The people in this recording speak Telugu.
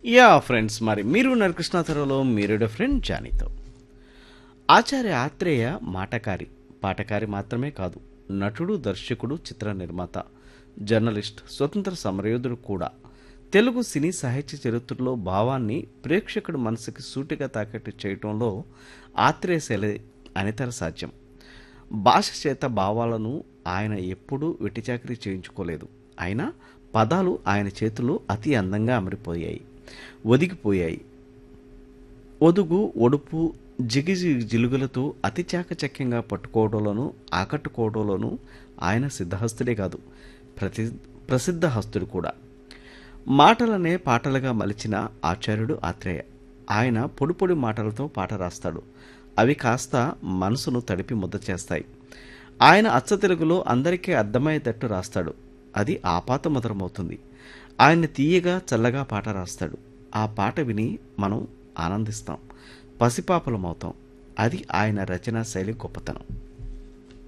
యా ఫ్రెండ్స్ మరి మీరు నరకృష్ణాథరలో మీరు ఫ్రెండ్ జానీతో ఆచార్య ఆత్రేయ మాటకారి పాటకారి మాత్రమే కాదు నటుడు దర్శకుడు చిత్ర నిర్మాత జర్నలిస్ట్ స్వతంత్ర సమరయోధుడు కూడా తెలుగు సినీ సాహిత్య చరిత్రలో భావాన్ని ప్రేక్షకుడి మనసుకి సూటిగా తాకట్టు చేయటంలో ఆత్రేయ శైలి అనితర సాధ్యం భాష చేత భావాలను ఆయన ఎప్పుడూ వెటిచాకరీ చేయించుకోలేదు అయినా పదాలు ఆయన చేతుల్లో అతి అందంగా అమరిపోయాయి ఒదిగిపోయాయి ఒదుగు ఒడుపు జిగిజి జిలుగులతో అతి చాకచక్యంగా పట్టుకోవడంలోనూ ఆకట్టుకోవడంలోనూ ఆయన సిద్ధహస్తుడే కాదు ప్రతి ప్రసిద్ధ హస్తుడు కూడా మాటలనే పాటలుగా మలిచిన ఆచార్యుడు ఆత్రేయ ఆయన పొడి పొడి మాటలతో పాట రాస్తాడు అవి కాస్త మనసును తడిపి ముద్ద చేస్తాయి ఆయన అచ్చ తెలుగులో అందరికీ అర్థమయ్యేటట్టు రాస్తాడు అది ఆపాత మధురమవుతుంది ఆయన తీయగా చల్లగా పాట రాస్తాడు ఆ పాట విని మనం ఆనందిస్తాం పసిపాపలమవుతాం అది ఆయన రచనా శైలి గొప్పతనం